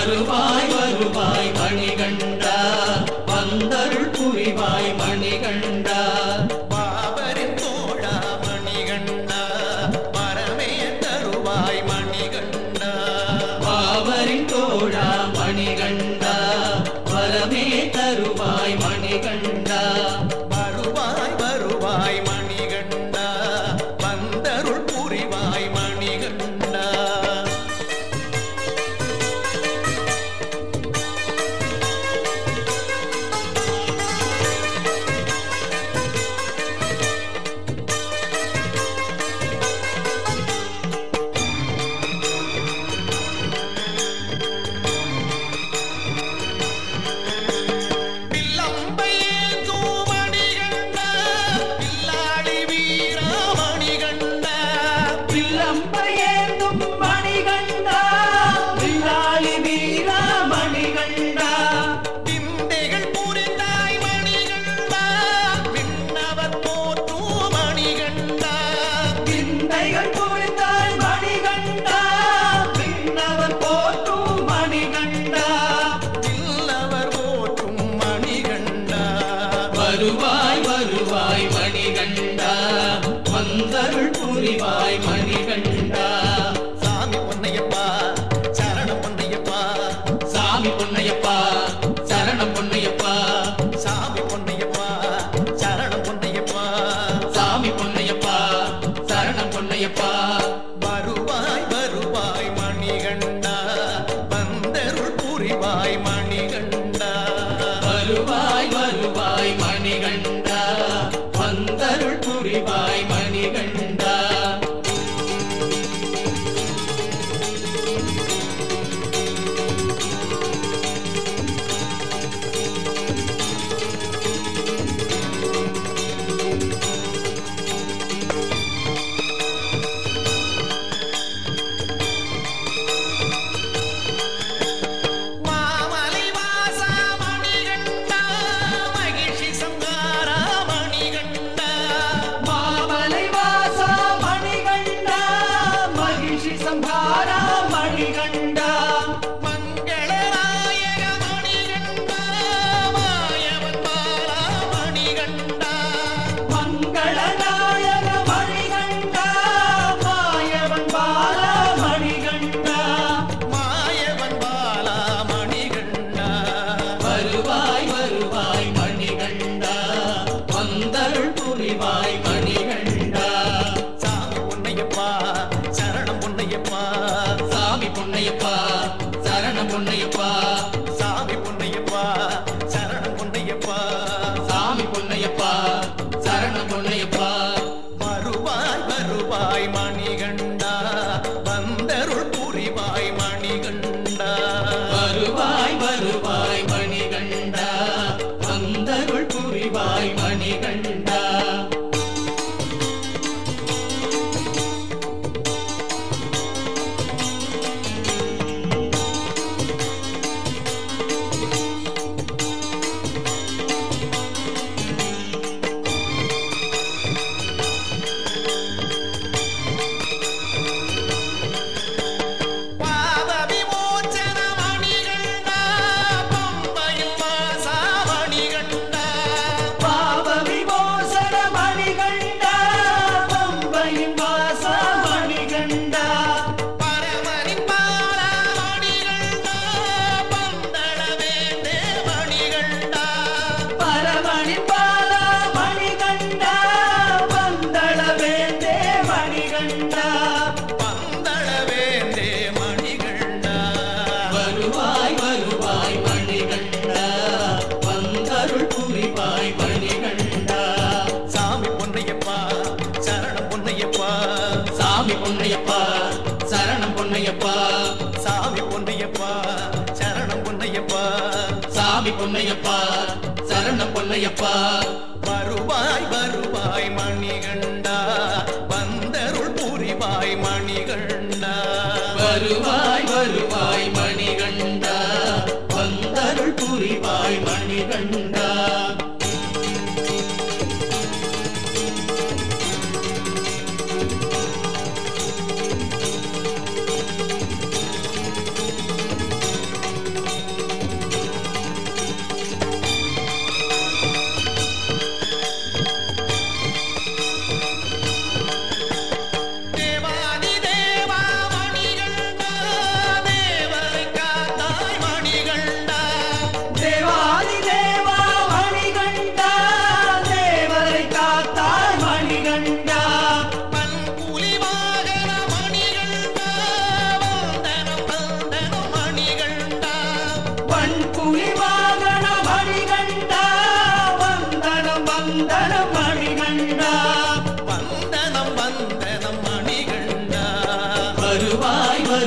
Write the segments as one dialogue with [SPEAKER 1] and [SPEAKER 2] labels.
[SPEAKER 1] வருவாய் வருவாய் மணிகண்டா வந்தருள் புரிவாய் மணிகண்டா
[SPEAKER 2] பாபரின் தோழா மணிகண்டா பரமே தருவாய் மணிகண்டா
[SPEAKER 1] பாவரின் தோழா மணிகண்டா வரமே தருவாய் மணிகண்டா
[SPEAKER 2] வருவாய் வருவாய் மணிகண்டா வந்தருள் புரிவாய் மணிகண்டா பில்லம்பையேந்தூ மணிகண்டா பில்லாளி வீரா மணிகண்டா
[SPEAKER 1] வில்லம்பையேந்தும் மணிகண்டா வில்லாளி வீரா மணிகண்டா
[SPEAKER 2] விந்தைகள் புரிந்தாய் மணிகண்டா விண்ணவர் போற்றூ மணிகண்டா
[SPEAKER 1] விந்தைகள் புரிந்தாய் மணிகண்டா விண்ணவர் போற்றும் மணிகண்டா
[SPEAKER 2] இல்லவர் போற்றும் மணிகண்டா
[SPEAKER 1] வருவாய் வருவாய் மணிகண்டா வந்தருள் புரிவாய் மணிகண்டா
[SPEAKER 2] சாமி பொன்னையப்பா சரணம் பொன்னையப்பா
[SPEAKER 1] சாமி பொன்னையப்பா சரணம் பொன்னையப்பா
[SPEAKER 2] சாமி பொன்னையப்பா சரணம் பொன்னையப்பா
[SPEAKER 1] சாமி பொன்னையப்பா சரணம் பொன்னையப்பா
[SPEAKER 2] வருவாய் வருவாய் மணிகண்டா வந்தருள் புரிவாய் மணிகண்டா
[SPEAKER 1] வருவாய் வருவாய் மணிகண்டா வந்தருள் புரிவாய் மணிகண்டா
[SPEAKER 2] மாமலை வாசா மணிகண்டா மகிழ்ச்சி சங்காரா மணிகண்டா
[SPEAKER 1] மாமலை வாசா மணிகண்டா மகிழ்ச்சி சம்ஹாரா மணிகண்டா
[SPEAKER 2] மங்களநாயக மணிகண்டா மாயவன் பாலா மணிகண்டா
[SPEAKER 1] மங்களநாயக மணிகண்டா மாயவன் பாலா மணிகண்டா
[SPEAKER 2] மாயவன் பாலா மணிகண்டா
[SPEAKER 1] வருவாய் வருவாய் மணிகண்டா வந்தருள் புரிவாய் மணிகண்டா
[SPEAKER 2] சாமி பொன்னையப்பா சரணம் பொன்னையப்பா
[SPEAKER 1] சாமி பொன்னையப்பா சரணம் பொன்னையப்பா
[SPEAKER 2] சாமி பொன்னையப்பா சரணம் பொன்னையப்பா
[SPEAKER 1] சாமி பொன்னையப்பா சரணம் பொன்னையப்பா
[SPEAKER 2] வருவாய் வருவாய் மணிகண்டா வந்தருள் புரிவாய் மணிகண்டா
[SPEAKER 1] வருவாய் வருவாய் மணிகண்டா வந்தருள் புரிவாய் மணிகண்டா
[SPEAKER 2] பாவ விமோச்சன மணிகண்டா பம்பையில் வாசா மணிகண்டா
[SPEAKER 1] பாவ விமோசன மணிகண்டா பம்பையின் வாசா மணிகண்டா
[SPEAKER 2] பரமனின் பாலா மணிகண்டா பந்தள வேந்தே மணிகண்டா
[SPEAKER 1] பரமணின் பாலா மணிகண்டா வந்தள வேந்தே மணிகண்டா
[SPEAKER 2] பந்தள வேந்தே மணிகண்டா
[SPEAKER 1] வருவாய் வருவாய் மணிகண்டா வந்தருள் புரிவாய் மணிகண்டா
[SPEAKER 2] சாமி பொன்னையப்பா சரணம் பொன்னையப்பா
[SPEAKER 1] சாமி பொன்னையப்பா சரணம் பொன்னையப்பா
[SPEAKER 2] சாமி பொன்னையப்பா சரணம் பொன்னையப்பா
[SPEAKER 1] சாமி பொன்னையப்பா சரணம் பொன்னையப்பா
[SPEAKER 2] வருவாய் வருவாய் மணிகண்டா வந்தருள் புரிவாய் மணிகண்டா
[SPEAKER 1] வருவாய் வருவாய் மணிகண்டா வந்தருள் புரிவாய் மணிகண்டா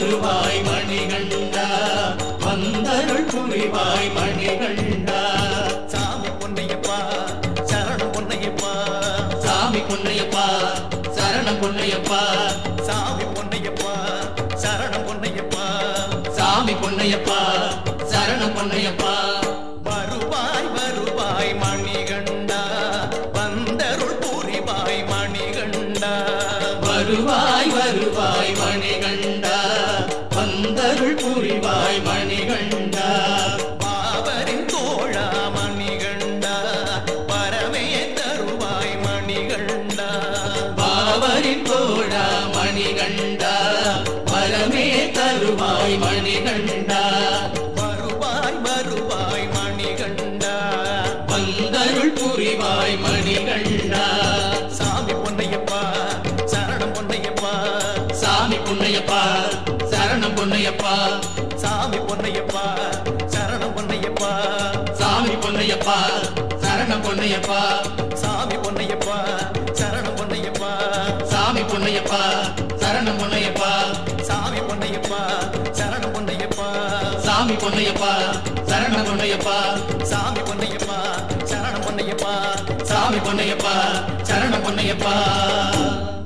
[SPEAKER 1] வருவாய் மணிகண்டா வந்தருள் புரிவாய் மணிகண்டா
[SPEAKER 2] சாமி பொன்னையப்பா சரணம் பொன்னையப்பா
[SPEAKER 1] சாமி பொன்னையப்பா சரணம் பொன்னையப்பா
[SPEAKER 2] சாமி பொன்னையப்பா சரணம் பொன்னையப்பா
[SPEAKER 1] சாமி பொன்னையப்பா சரணம் பொன்னையப்பா
[SPEAKER 2] வருவாய் வருவாய் மணிகண்டா வந்தருள் புரிவாய் மணிகண்டா
[SPEAKER 1] வருவாய் வருவாய் மணிகண்டா வந்தருள் புரிவாய் மணிகண்டா
[SPEAKER 2] பாவரின் தோழா மணிகண்டா பரமே தருவாய் மணிகண்டா
[SPEAKER 1] பாவரின் தோழா மணிகண்டா வரமே தருவாய் மணிகண்டா
[SPEAKER 2] வருவாய் வருவாய் மணிகண்டா
[SPEAKER 1] வந்தருள் புரிவாய் மணிகண்டா
[SPEAKER 2] சாமி பொன்னையப்பா சரணம் பொன்னையப்பா
[SPEAKER 1] சாமி பொன்னையப்பா சரணம் பொன்னையப்பா
[SPEAKER 2] சாமி பொன்னையப்பா சரணம் பொன்னையப்பா
[SPEAKER 1] சாமி பொன்னையப்பா சரணம் பொன்னையப்பா
[SPEAKER 2] சாமி பொன்னையப்பா சரணம் பொன்னையப்பா
[SPEAKER 1] சாமி பொன்னையப்பா சரணம் பொன்னையப்பா
[SPEAKER 2] சாமி பொன்னையப்பா சரணம் பொன்னையப்பா
[SPEAKER 1] சாமி பொன்னையப்பா சரணம் பொன்னையப்பா
[SPEAKER 2] சாமி பொன்னையப்பா சரணம் பொன்னையப்பா
[SPEAKER 1] சாமி பொன்னையப்பா சரணம் பொன்னையப்பா